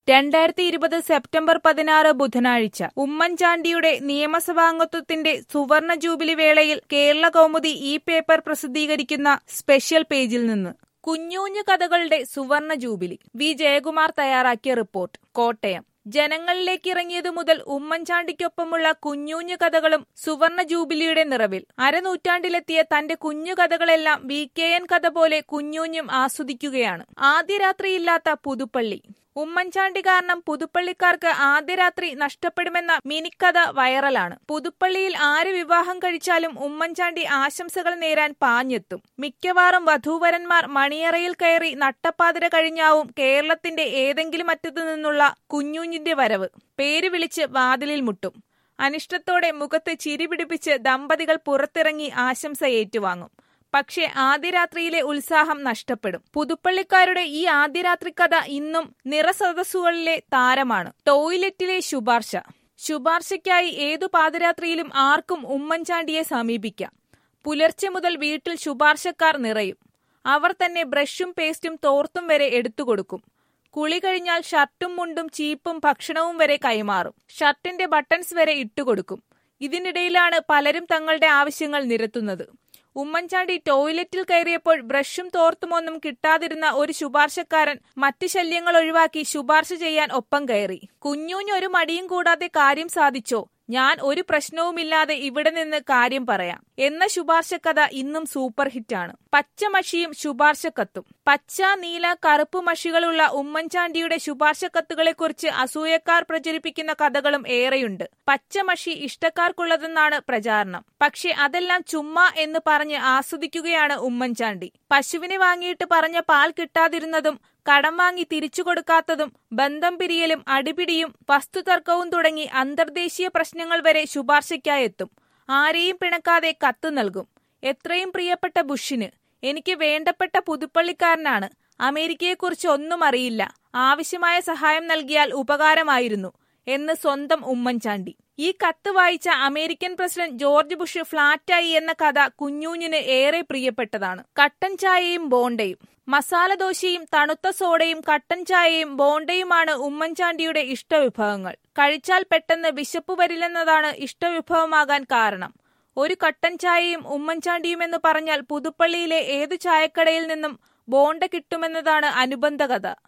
രണ്ടായിരത്തി ഇരുപത് സെപ്റ്റംബർ പതിനാറ് ബുധനാഴ്ച ഉമ്മൻചാണ്ടിയുടെ നിയമസഭാംഗത്വത്തിന്റെ സുവർണ ജൂബിലി വേളയിൽ കേരള കൗമുദി ഈ പേപ്പർ പ്രസിദ്ധീകരിക്കുന്ന സ്പെഷ്യൽ പേജിൽ നിന്ന് കുഞ്ഞൂഞ്ഞു കഥകളുടെ സുവർണ ജൂബിലി വി ജയകുമാർ തയ്യാറാക്കിയ റിപ്പോർട്ട് കോട്ടയം ജനങ്ങളിലേക്ക് ഇറങ്ങിയതു മുതൽ ഉമ്മൻചാണ്ടിക്കൊപ്പമുള്ള കുഞ്ഞൂഞ്ഞു കഥകളും സുവർണ ജൂബിലിയുടെ നിറവിൽ അരനൂറ്റാണ്ടിലെത്തിയ തന്റെ കുഞ്ഞു കഥകളെല്ലാം വി കെ എൻ കഥ പോലെ കുഞ്ഞൂഞ്ഞും ആസ്വദിക്കുകയാണ് ആദ്യ രാത്രിയില്ലാത്ത പുതുപ്പള്ളി ഉമ്മൻചാണ്ടി കാരണം പുതുപ്പള്ളിക്കാർക്ക് ആദ്യ രാത്രി നഷ്ടപ്പെടുമെന്ന മിനിക്കഥ വൈറലാണ് പുതുപ്പള്ളിയിൽ ആര് വിവാഹം കഴിച്ചാലും ഉമ്മൻചാണ്ടി ആശംസകൾ നേരാൻ പാഞ്ഞെത്തും മിക്കവാറും വധൂവരന്മാർ മണിയറയിൽ കയറി നട്ടപ്പാതിര കഴിഞ്ഞാവും കേരളത്തിന്റെ ഏതെങ്കിലും അറ്റത്തു നിന്നുള്ള കുഞ്ഞുഞ്ഞിന്റെ വരവ് പേര് വിളിച്ച് വാതിലിൽ മുട്ടും അനിഷ്ടത്തോടെ മുഖത്ത് ചിരി പിടിപ്പിച്ച് ദമ്പതികൾ പുറത്തിറങ്ങി ആശംസ ഏറ്റുവാങ്ങും പക്ഷേ ആദ്യ രാത്രിയിലെ ഉത്സാഹം നഷ്ടപ്പെടും പുതുപ്പള്ളിക്കാരുടെ ഈ ആദ്യ രാത്രി കഥ ഇന്നും നിറസദസ്സുകളിലെ താരമാണ് ടോയ്ലറ്റിലെ ശുപാർശ ശുപാർശയ്ക്കായി ഏതു പാതിരാത്രിയിലും ആർക്കും ഉമ്മൻചാണ്ടിയെ സമീപിക്കാം പുലർച്ചെ മുതൽ വീട്ടിൽ ശുപാർശക്കാർ നിറയും അവർ തന്നെ ബ്രഷും പേസ്റ്റും തോർത്തും വരെ എടുത്തുകൊടുക്കും കുളി കഴിഞ്ഞാൽ ഷർട്ടും മുണ്ടും ചീപ്പും ഭക്ഷണവും വരെ കൈമാറും ഷർട്ടിന്റെ ബട്ടൺസ് വരെ ഇട്ടുകൊടുക്കും ഇതിനിടയിലാണ് പലരും തങ്ങളുടെ ആവശ്യങ്ങൾ നിരത്തുന്നത് ഉമ്മൻചാണ്ടി ടോയ്ലറ്റിൽ കയറിയപ്പോൾ ബ്രഷും തോർത്തുമൊന്നും കിട്ടാതിരുന്ന ഒരു ശുപാർശക്കാരൻ മറ്റ് ശല്യങ്ങൾ ഒഴിവാക്കി ശുപാർശ ചെയ്യാൻ ഒപ്പം കയറി കുഞ്ഞൂഞ്ഞ് ഒരു മടിയും കൂടാതെ കാര്യം സാധിച്ചോ ഞാൻ ഒരു പ്രശ്നവുമില്ലാതെ ഇവിടെ നിന്ന് കാര്യം പറയാം എന്ന ശുപാർശക്കഥ ഇന്നും സൂപ്പർ ഹിറ്റാണ് പച്ചമഷിയും ശുപാർശക്കത്തും പച്ച നീല കറുപ്പ് മഷികളുള്ള ഉമ്മൻചാണ്ടിയുടെ ശുപാർശക്കത്തുകളെക്കുറിച്ച് അസൂയക്കാർ പ്രചരിപ്പിക്കുന്ന കഥകളും ഏറെയുണ്ട് പച്ചമഷി ഇഷ്ടക്കാർക്കുള്ളതെന്നാണ് പ്രചാരണം പക്ഷെ അതെല്ലാം ചുമ്മാ എന്ന് പറഞ്ഞ് ആസ്വദിക്കുകയാണ് ഉമ്മൻചാണ്ടി പശുവിനെ വാങ്ങിയിട്ട് പറഞ്ഞ പാൽ കിട്ടാതിരുന്നതും കടം വാങ്ങി തിരിച്ചു കൊടുക്കാത്തതും ബന്ധം പിരിയലും അടിപിടിയും വസ്തുതർക്കവും തുടങ്ങി അന്തർദേശീയ പ്രശ്നങ്ങൾ വരെ ശുപാർശയ്ക്കായെത്തും ആരെയും പിണക്കാതെ കത്ത് നൽകും എത്രയും പ്രിയപ്പെട്ട ബുഷിന് എനിക്ക് വേണ്ടപ്പെട്ട പുതുപ്പള്ളിക്കാരനാണ് അമേരിക്കയെക്കുറിച്ച് ഒന്നും അറിയില്ല ആവശ്യമായ സഹായം നൽകിയാൽ ഉപകാരമായിരുന്നു എന്ന് സ്വന്തം ഉമ്മൻചാണ്ടി ഈ കത്ത് വായിച്ച അമേരിക്കൻ പ്രസിഡന്റ് ജോർജ് ബുഷ് ഫ്ളാറ്റായി എന്ന കഥ കുഞ്ഞൂഞ്ഞിന് ഏറെ പ്രിയപ്പെട്ടതാണ് കട്ടൻ ചായയും ബോണ്ടയും മസാല ദോശയും തണുത്ത സോഡയും കട്ടൻ ചായയും ബോണ്ടയുമാണ് ഉമ്മൻചാണ്ടിയുടെ ഇഷ്ടവിഭവങ്ങൾ കഴിച്ചാൽ പെട്ടെന്ന് വിശപ്പ് വരില്ലെന്നതാണ് ഇഷ്ടവിഭവമാകാൻ കാരണം ഒരു കട്ടൻ ചായയും ഉമ്മൻചാണ്ടിയുമെന്ന് പറഞ്ഞാൽ പുതുപ്പള്ളിയിലെ ഏതു ചായക്കടയിൽ നിന്നും ബോണ്ട കിട്ടുമെന്നതാണ് അനുബന്ധ കഥ